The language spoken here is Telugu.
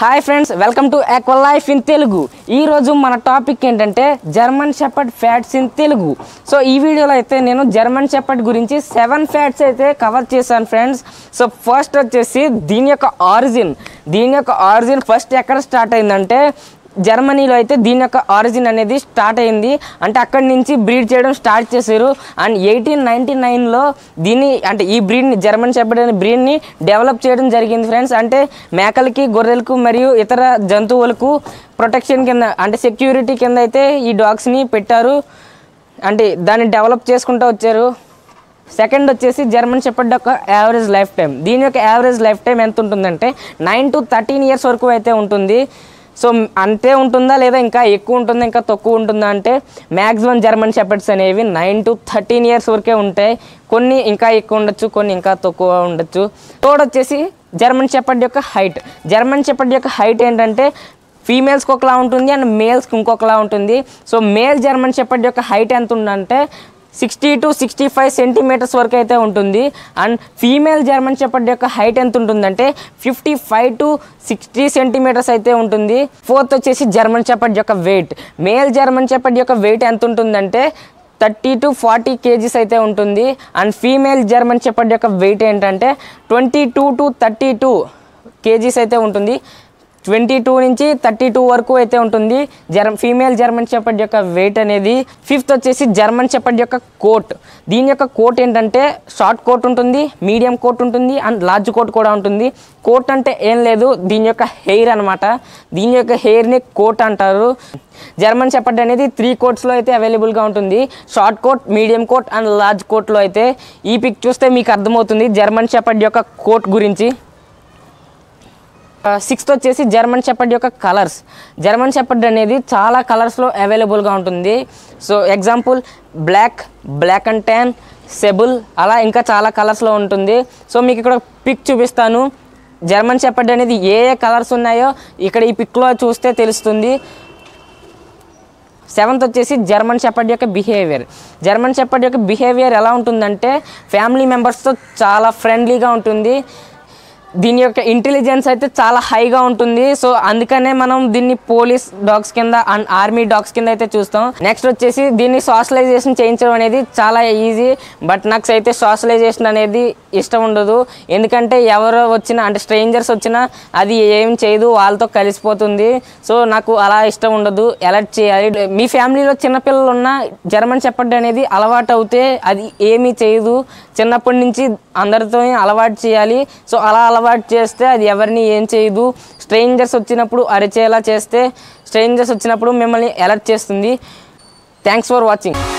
hi friends welcome to equal life in Telugu ఈ రోజు మన టాపిక్ ఏంటంటే German shepherd facts in Telugu so ఈ వీడియోలో అయితే నేను జర్మన్ షెపర్డ్ గురించి సెవెన్ ఫ్యాట్స్ అయితే కవర్ చేశాను ఫ్రెండ్స్ సో ఫస్ట్ వచ్చేసి దీని యొక్క ఆరిజిన్ దీని యొక్క ఆరిజిన్ ఫస్ట్ ఎక్కడ స్టార్ట్ అయిందంటే జర్మనీలో అయితే దీని యొక్క ఆరిజిన్ అనేది స్టార్ట్ అయింది అంటే అక్కడి నుంచి బ్రీడ్ చేయడం స్టార్ట్ చేశారు అండ్ ఎయిటీన్ నైంటీ నైన్లో దీన్ని అంటే ఈ బ్రీడ్ని జర్మన్ షెపర్డ్ అనే బ్రీడ్ని డెవలప్ చేయడం జరిగింది ఫ్రెండ్స్ అంటే మేకలకి గొర్రెలకు మరియు ఇతర జంతువులకు ప్రొటెక్షన్ కింద అంటే సెక్యూరిటీ కింద అయితే ఈ డాగ్స్ని పెట్టారు అంటే దాన్ని డెవలప్ చేసుకుంటూ వచ్చారు సెకండ్ వచ్చేసి జర్మన్ షెపర్డ్ యొక్క యావరేజ్ లైఫ్ టైం దీని యొక్క యావరేజ్ లైఫ్ టైం ఎంత ఉంటుందంటే నైన్ టు థర్టీన్ ఇయర్స్ వరకు అయితే ఉంటుంది సో అంతే ఉంటుందా లేదా ఇంకా ఎక్కువ ఉంటుందా ఇంకా తక్కువ ఉంటుందా అంటే మ్యాక్సిమం జర్మన్ షెపర్డ్స్ అనేవి నైన్ టు థర్టీన్ ఇయర్స్ వరకే ఉంటాయి కొన్ని ఇంకా ఎక్కువ ఉండొచ్చు కొన్ని ఇంకా తక్కువ ఉండొచ్చు థర్డ్ వచ్చేసి జర్మన్ షెపర్డ్ యొక్క హైట్ జర్మన్ షెపర్డ్ యొక్క హైట్ ఏంటంటే ఫీమేల్స్కి ఒకలా ఉంటుంది అండ్ మేల్స్కి ఇంకొకలా ఉంటుంది సో మేల్ జర్మన్ షెపర్డ్ యొక్క హైట్ ఎంత ఉందంటే sixty to sixty five centimetres వరకు అయితే ఉంటుంది అండ్ ఫీమేల్ జర్మన్ షెపర్డ్ యొక్క హైట్ ఎంత ఉంటుందంటే fifty five to sixty centimetres అయితే ఉంటుంది ఫోర్త్ వచ్చేసి జర్మన్ షెపర్డ్ యొక్క వెయిట్ మేల్ జర్మన్ షెపర్డ్ యొక్క వెయిట్ ఎంత ఉంటుందంటే థర్టీ టు ఫార్టీ కేజీస్ అయితే ఉంటుంది అండ్ ఫీమేల్ జర్మన్ షెపర్డ్ యొక్క వెయిట్ ఏంటంటే twenty two to thirty two KGs అయితే ఉంటుంది ట్వంటీ టూ నుంచి థర్టీ టూ వరకు అయితే ఉంటుంది జర్మ ఫీమేల్ జర్మన్ షెపర్డ్ యొక్క వెయిట్ అనేది ఫిఫ్త్ వచ్చేసి జర్మన్ షెపర్డ్ యొక్క కోట్ దీని యొక్క కోట్ ఏంటంటే షార్ట్ కోట్ ఉంటుంది మీడియం కోట్ ఉంటుంది అండ్ లార్జ్ కోట్ కూడా ఉంటుంది కోట్ అంటే ఏం లేదు దీని యొక్క హెయిర్ అనమాట దీని యొక్క హెయిర్ని కోట్ అంటారు జర్మన్ షెపర్డ్ అనేది త్రీ కోట్స్లో అయితే అవైలబుల్గా ఉంటుంది short coat medium coat and large కోట్లో అయితే ఈ పిక్ చూస్తే మీకు అర్థమవుతుంది జర్మన్ షెపర్డ్ యొక్క కోట్ గురించి సిక్స్త్ వచ్చేసి జర్మన్ షెపర్డ్ యొక్క కలర్స్ జర్మన్ షెపర్డ్ అనేది చాలా కలర్స్లో అవైలబుల్గా ఉంటుంది so example black black and tan sable అలా ఇంకా చాలా కలర్స్లో ఉంటుంది సో మీకు ఇక్కడ పిక్ చూపిస్తాను జర్మన్ షెపర్డ్ అనేది ఏ ఏ కలర్స్ ఉన్నాయో ఇక్కడ ఈ పిక్లో చూస్తే తెలుస్తుంది సెవెంత్ వచ్చేసి జర్మన్ షెపర్డ్ యొక్క బిహేవియర్ జర్మన్ షెపర్డ్ యొక్క బిహేవియర్ ఎలా ఉంటుందంటే ఫ్యామిలీ మెంబర్స్తో చాలా ఫ్రెండ్లీగా ఉంటుంది దీని యొక్క ఇంటెలిజెన్స్ అయితే చాలా హైగా ఉంటుంది సో అందుకనే మనం దీన్ని పోలీస్ డాగ్స్ కింద అండ్ ఆర్మీ డాగ్స్ కింద అయితే చూస్తాం నెక్స్ట్ వచ్చేసి దీన్ని సోషలైజేషన్ చేయించడం అనేది చాలా ఈజీ బట్ నాకు అయితే సోషలైజేషన్ అనేది ఇష్టం ఉండదు ఎందుకంటే ఎవరో వచ్చినా అంటే స్ట్రేంజర్స్ వచ్చినా అది ఏం చేయదు వాళ్ళతో కలిసిపోతుంది సో నాకు అలా ఇష్టం ఉండదు అలర్ట్ చేయాలి మీ ఫ్యామిలీలో చిన్నపిల్లలు ఉన్న జర్మన్ చెప్పండి అనేది అలవాటు అవుతే అది ఏమీ చేయదు చిన్నప్పటి నుంచి అందరితో అలవాటు చేయాలి సో అలా అలవాటు చేస్తే అది ఎవరిని ఏం చేయదు స్ట్రేంజర్స్ వచ్చినప్పుడు అరిచేలా చేస్తే స్ట్రేంజర్స్ వచ్చినప్పుడు మిమ్మల్ని అలర్ట్ చేస్తుంది థ్యాంక్స్ ఫర్ వాచింగ్